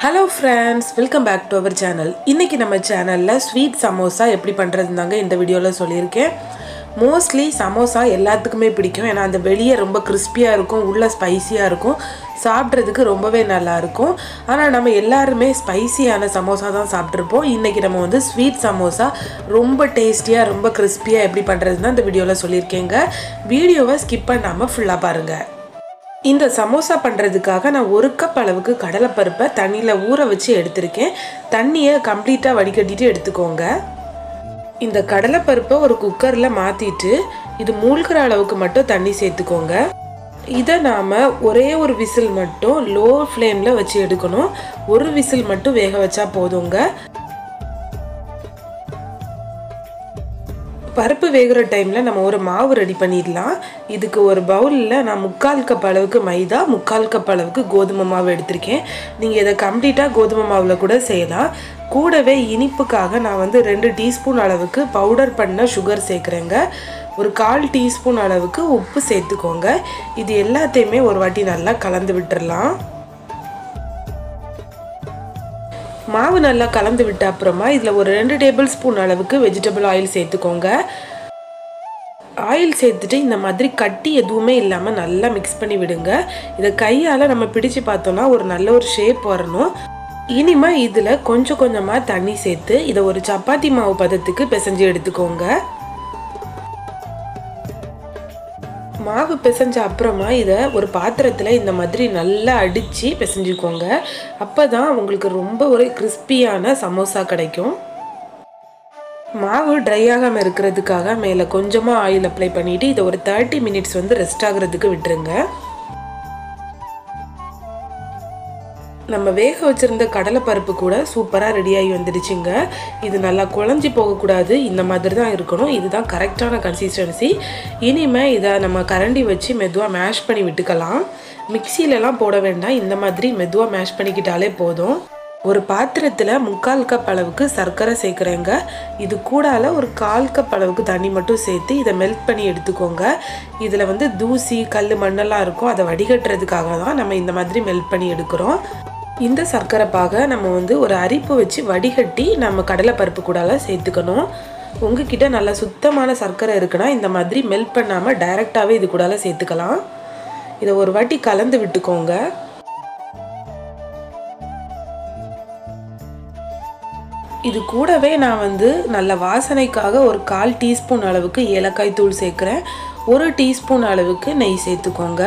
hello friends welcome back to our channel இன்றைக்கி நம்ம சேனலில் ஸ்வீட் சமோசா எப்படி பண்ணுறதுன்னு தாங்க இந்த வீடியோவில் சொல்லியிருக்கேன் மோஸ்ட்லி சமோசா எல்லாத்துக்குமே பிடிக்கும் ஏன்னா அந்த வெளியே ரொம்ப கிறிஸ்பியாக இருக்கும் உள்ளே ஸ்பைசியாக இருக்கும் சாப்பிட்றதுக்கு ரொம்பவே நல்லா இருக்கும் ஆனால் நம்ம எல்லாருமே ஸ்பைசியான சமோசா தான் சாப்பிட்ருப்போம் இன்றைக்கி நம்ம வந்து ஸ்வீட் சமோசா ரொம்ப டேஸ்டியாக ரொம்ப கிறிஸ்பியாக எப்படி பண்ணுறதுன்னு இந்த வீடியோவில் சொல்லியிருக்கேங்க வீடியோவை ஸ்கிப் பண்ணாமல் ஃபுல்லாக பாருங்கள் இந்த சமோசா பண்ணுறதுக்காக நான் ஒரு கப் அளவுக்கு கடலைப்பருப்பை தண்ணியில் ஊற வச்சு எடுத்திருக்கேன் தண்ணியை கம்ப்ளீட்டாக வடிகட்டிட்டு எடுத்துக்கோங்க இந்த கடலைப்பருப்பை ஒரு குக்கரில் மாற்றிட்டு இது மூழ்கிற அளவுக்கு மட்டும் தண்ணி சேர்த்துக்கோங்க இதை நாம் ஒரே ஒரு விசில் மட்டும் லோ ஃப்ளேமில் வச்சு எடுக்கணும் ஒரு விசில் மட்டும் வேக வச்சா போதுங்க பருப்பு வேகிற டைமில் நம்ம ஒரு மாவு ரெடி பண்ணிடலாம் இதுக்கு ஒரு பவுலில் நான் முக்கால் கப் அளவுக்கு மைதா முக்கால் கப் அளவுக்கு கோதுமை மாவு எடுத்திருக்கேன் நீங்கள் இதை கம்ப்ளீட்டாக கோதுமை மாவில் கூட செய்யலாம் கூடவே இனிப்புக்காக நான் வந்து ரெண்டு டீஸ்பூன் அளவுக்கு பவுடர் பண்ண சுகர் சேர்க்குறேங்க ஒரு கால் டீஸ்பூன் அளவுக்கு உப்பு சேர்த்துக்கோங்க இது எல்லாத்தையுமே ஒரு வாட்டி நல்லா கலந்து விட்டுறலாம் மாவு நல்லா கலந்து விட்ட அப்புறமா இதில் ஒரு ரெண்டு டேபிள் ஸ்பூன் அளவுக்கு வெஜிடபிள் ஆயில் சேர்த்துக்கோங்க ஆயில் சேர்த்துட்டு இந்த மாதிரி கட்டி எதுவுமே இல்லாமல் நல்லா மிக்ஸ் பண்ணி விடுங்க இதை கையால் நம்ம பிடிச்சு பார்த்தோம்னா ஒரு நல்ல ஒரு ஷேப் வரணும் இனிமே இதில் கொஞ்சம் கொஞ்சமாக தண்ணி சேர்த்து இதை ஒரு சப்பாத்தி மாவு பதத்துக்கு பிசைஞ்சு எடுத்துக்கோங்க மாவு பிசைஞ்ச அப்புறமா இதை ஒரு பாத்திரத்தில் இந்த மாதிரி நல்லா அடித்து பிசைஞ்சுக்கோங்க அப்போ தான் உங்களுக்கு ரொம்ப ஒரு கிறிஸ்பியான சமோசா கிடைக்கும் மாவு ட்ரை ஆகாமல் இருக்கிறதுக்காக மேலே கொஞ்சமாக ஆயில் அப்ளை பண்ணிவிட்டு இதை ஒரு தேர்ட்டி மினிட்ஸ் வந்து ரெஸ்ட் ஆகிறதுக்கு விட்டுருங்க நம்ம வேக வச்சுருந்த கடலைப்பருப்பு கூட சூப்பராக ரெடியாகி வந்துடுச்சுங்க இது நல்லா குழஞ்சி போகக்கூடாது இந்த மாதிரி தான் இருக்கணும் இதுதான் கரெக்டான கன்சிஸ்டன்சி இனிமேல் இதை நம்ம கரண்டி வச்சு மெதுவாக மேஷ் பண்ணி விட்டுக்கலாம் மிக்சியிலலாம் போட வேண்டாம் இந்த மாதிரி மெதுவாக மேஷ் பண்ணிக்கிட்டாலே போதும் ஒரு பாத்திரத்தில் முக்கால் கப் அளவுக்கு சர்க்கரை சேர்க்குறேங்க இது கூடால ஒரு கால் கப் அளவுக்கு தண்ணி மட்டும் சேர்த்து இதை மெல்ட் பண்ணி எடுத்துக்கோங்க இதில் வந்து தூசி கல் மண்ணெல்லாம் இருக்கும் அதை வடிகட்டுறதுக்காக தான் நம்ம இந்த மாதிரி மெல்ட் பண்ணி எடுக்கிறோம் இந்த சர்க்கரை பாகை நம்ம வந்து ஒரு அரிப்பு வச்சு வடிகட்டி நம்ம கடலைப்பருப்பு கூடால சேர்த்துக்கணும் உங்ககிட்ட நல்லா சுத்தமான சர்க்கரை இருக்குன்னா இந்த மாதிரி மெல்ட் பண்ணாமல் டைரெக்டாகவே இது கூடால சேர்த்துக்கலாம் இதை ஒரு வாட்டி கலந்து விட்டுக்கோங்க இது கூடவே நான் வந்து நல்ல வாசனைக்காக ஒரு கால் டீஸ்பூன் அளவுக்கு ஏலக்காய் தூள் சேர்க்குறேன் ஒரு டீஸ்பூன் அளவுக்கு நெய் சேர்த்துக்கோங்க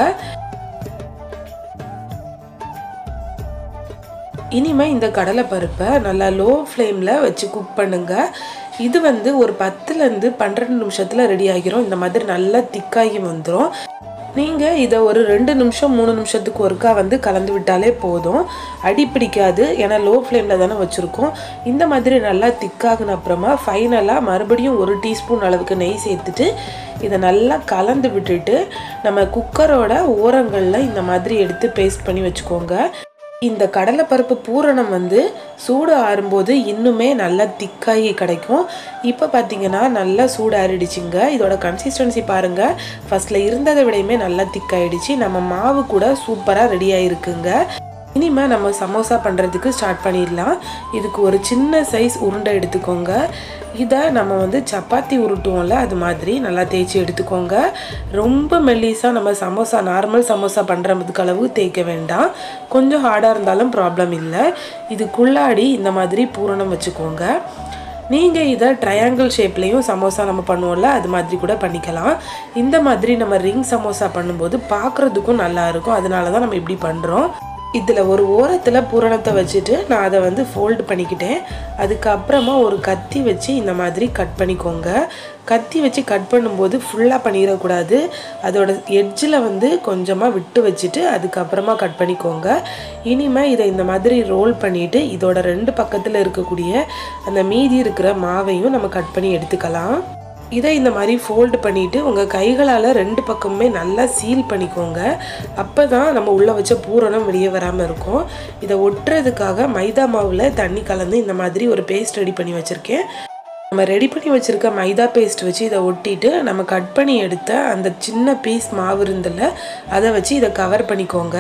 இனிமே இந்த கடலைப்பருப்பை நல்லா லோ ஃப்ளேமில் வச்சு குக் பண்ணுங்க இது வந்து ஒரு பத்துலேருந்து பன்னிரெண்டு நிமிஷத்தில் ரெடி ஆகிரும் இந்த மாதிரி நல்லா திக்காகி வந்துடும் நீங்கள் இதை ஒரு ரெண்டு நிமிஷம் மூணு நிமிஷத்துக்கு ஒருக்கா வந்து கலந்து விட்டாலே போதும் அடி பிடிக்காது ஏன்னா லோ ஃப்ளேமில் தானே வச்சுருக்கோம் இந்த மாதிரி நல்லா திக்காகின அப்புறமா ஃபைனலாக மறுபடியும் ஒரு டீஸ்பூன் அளவுக்கு நெய் சேர்த்துட்டு இதை நல்லா கலந்து விட்டுட்டு நம்ம குக்கரோட ஓரங்களில் இந்த மாதிரி எடுத்து பேஸ்ட் பண்ணி வச்சுக்கோங்க இந்த கடலைப்பருப்பு பூரணம் வந்து சூடு ஆறும்போது இன்னுமே நல்லா திக்காகி கிடைக்கும் இப்போ பார்த்தீங்கன்னா நல்லா சூடு ஆறிடுச்சுங்க இதோட கன்சிஸ்டன்சி பாருங்கள் ஃபஸ்ட்டில் இருந்ததை விடையுமே நல்லா திக்காயிடுச்சு நம்ம மாவு கூட சூப்பராக ரெடி ஆகிருக்குங்க இனிமேல் நம்ம சமோசா பண்ணுறதுக்கு ஸ்டார்ட் பண்ணிடலாம் இதுக்கு ஒரு சின்ன சைஸ் உருண்டை எடுத்துக்கோங்க இதை நம்ம வந்து சப்பாத்தி உருட்டுவோம்ல அது மாதிரி நல்லா தேய்ச்சி எடுத்துக்கோங்க ரொம்ப மெல்லிஸாக நம்ம சமோசா நார்மல் சமோசா பண்ணுறதுக்கு அளவு தேய்க்க வேண்டாம் கொஞ்சம் ஹார்டாக இருந்தாலும் ப்ராப்ளம் இல்லை இதுக்குள்ளாடி இந்த மாதிரி பூரணம் வச்சுக்கோங்க நீங்கள் இதை ட்ரையாங்கிள் ஷேப்லேயும் சமோசா நம்ம பண்ணுவோம்ல அது மாதிரி கூட பண்ணிக்கலாம் இந்த மாதிரி நம்ம ரிங் சமோசா பண்ணும்போது பார்க்குறதுக்கும் நல்லாயிருக்கும் அதனால தான் நம்ம இப்படி பண்ணுறோம் இதில் ஒரு ஓரத்தில் பூரணத்தை வச்சுட்டு நான் அதை வந்து ஃபோல்டு பண்ணிக்கிட்டேன் அதுக்கப்புறமா ஒரு கத்தி வச்சு இந்த மாதிரி கட் பண்ணிக்கோங்க கத்தி வச்சு கட் பண்ணும்போது ஃபுல்லாக பண்ணிடக்கூடாது அதோட எட்ஜில் வந்து கொஞ்சமாக விட்டு வச்சுட்டு அதுக்கப்புறமா கட் பண்ணிக்கோங்க இனிமேல் இதை இந்த மாதிரி ரோல் பண்ணிவிட்டு இதோட ரெண்டு பக்கத்தில் இருக்கக்கூடிய அந்த மீதி இருக்கிற மாவையும் நம்ம கட் பண்ணி எடுத்துக்கலாம் இதை இந்த மாதிரி ஃபோல்டு பண்ணிவிட்டு உங்கள் கைகளால் ரெண்டு பக்கமுமே நல்லா சீல் பண்ணிக்கோங்க அப்போ தான் நம்ம உள்ளே வச்ச பூரணம் வெளியே வராமல் இருக்கும் இதை ஒட்டுறதுக்காக மைதா மாவில் தண்ணி கலந்து இந்த மாதிரி ஒரு பேஸ்ட் ரெடி பண்ணி வச்சுருக்கேன் நம்ம ரெடி பண்ணி வச்சுருக்க மைதா பேஸ்ட் வச்சு இதை ஒட்டிட்டு நம்ம கட் பண்ணி எடுத்த அந்த சின்ன பீஸ் மாவு இருந்தில்ல அதை வச்சு இதை கவர் பண்ணிக்கோங்க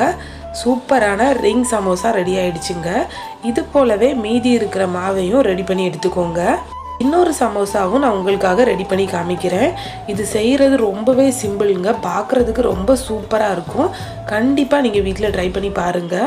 சூப்பரான ரிங் சமோசா ரெடி ஆயிடுச்சுங்க இது போலவே மீதி இருக்கிற மாவையும் ரெடி பண்ணி எடுத்துக்கோங்க இன்னொரு சமோசாவும் நான் உங்களுக்காக ரெடி பண்ணி காமிக்கிறேன் இது செய்கிறது ரொம்பவே சிம்பிளுங்க பார்க்குறதுக்கு ரொம்ப சூப்பராக இருக்கும் கண்டிப்பாக நீங்கள் வீட்டில் ட்ரை பண்ணி பாருங்கள்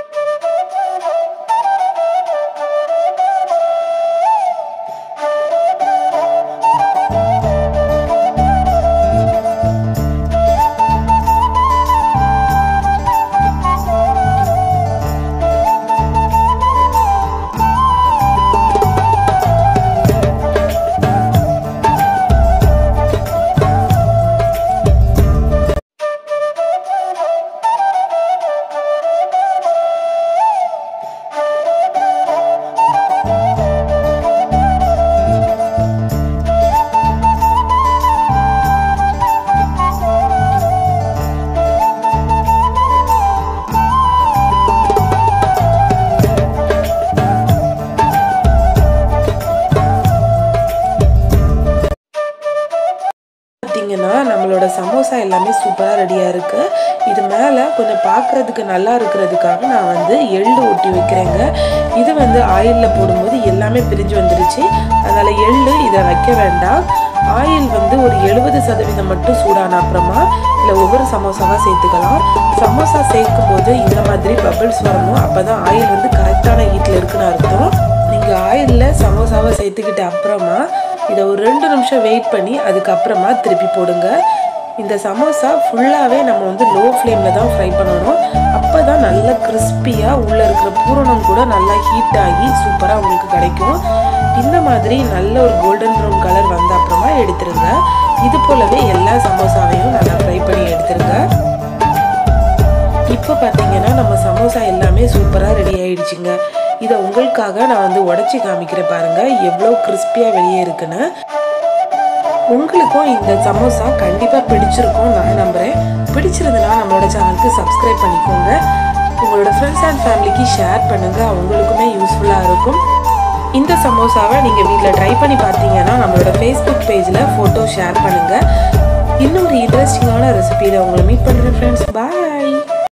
பார்த்தீங்கன்னா நம்மளோட சமோசா எல்லாமே சூப்பராக ரெடியாக இருக்குது இது மேலே கொஞ்சம் பார்க்குறதுக்கு நல்லா இருக்கிறதுக்காக நான் வந்து எள்ளு ஒட்டி வைக்கிறேங்க இது வந்து ஆயிலில் போடும்போது எல்லாமே பிரிஞ்சு வந்துருச்சு அதனால் எள்ளு இதை வைக்க வேண்டாம் ஆயில் வந்து ஒரு எழுபது சதவீதம் மட்டும் சூடான அப்புறமா இல்லை ஒவ்வொரு சமோசாவாக சேர்த்துக்கலாம் சமோசா சேர்க்கும் போது இந்த மாதிரி பபிள்ஸ் வரணும் அப்போ தான் ஆயில் வந்து கரெக்டான ஹீட்டில் இருக்குன்னு அர்த்தம் நீங்கள் ஆயிலில் சமோசாவை சேர்த்துக்கிட்ட அப்புறமா இதை ஒரு ரெண்டு நிமிஷம் வெயிட் பண்ணி அதுக்கப்புறமா திருப்பி போடுங்க இந்த சமோசா ஃபுல்லாகவே நம்ம வந்து லோ ஃப்ளேமில் தான் ஃப்ரை பண்ணணும் அப்போ தான் நல்ல கிறிஸ்பியாக உள்ளே இருக்கிற பூரணம் கூட நல்லா ஹீட் ஆகி சூப்பராக உங்களுக்கு கிடைக்கும் இந்த மாதிரி நல்ல ஒரு கோல்டன் ப்ரௌன் கலர் வந்த அப்புறமா எடுத்துருங்க இது போலவே எல்லா சமோசாவையும் நல்லா ஃப்ரை பண்ணி எடுத்துருங்க இப்போ பார்த்தீங்கன்னா நம்ம சமோசா எல்லாமே சூப்பராக ரெடி ஆயிடுச்சுங்க இதை உங்களுக்காக நான் வந்து உடச்சி காமிக்கிறேன் பாருங்க எவ்வளோ கிறிஸ்பியாக வெளியே இருக்குன்னு உங்களுக்கும் இந்த சமோசா கண்டிப்பாக பிடிச்சிருக்கும் நான் நம்புகிறேன் பிடிச்சிருந்தனா நம்மளோட சேனலுக்கு சப்ஸ்கிரைப் பண்ணிக்கோங்க உங்களோட ஃப்ரெண்ட்ஸ் அண்ட் ஃபேமிலிக்கு ஷேர் பண்ணுங்கள் அவங்களுக்குமே யூஸ்ஃபுல்லாக இருக்கும் இந்த சமோசாவை நீங்கள் வீட்டில் ட்ரை பண்ணி பார்த்தீங்கன்னா நம்மளோட ஃபேஸ்புக் பேஜில் ஃபோட்டோ ஷேர் பண்ணுங்கள் இன்னொரு இன்ட்ரெஸ்டிங்கான ரெசிபியில் உங்களை மீட் பண்ணுறேன் ஃப்ரெண்ட்ஸ் பாய்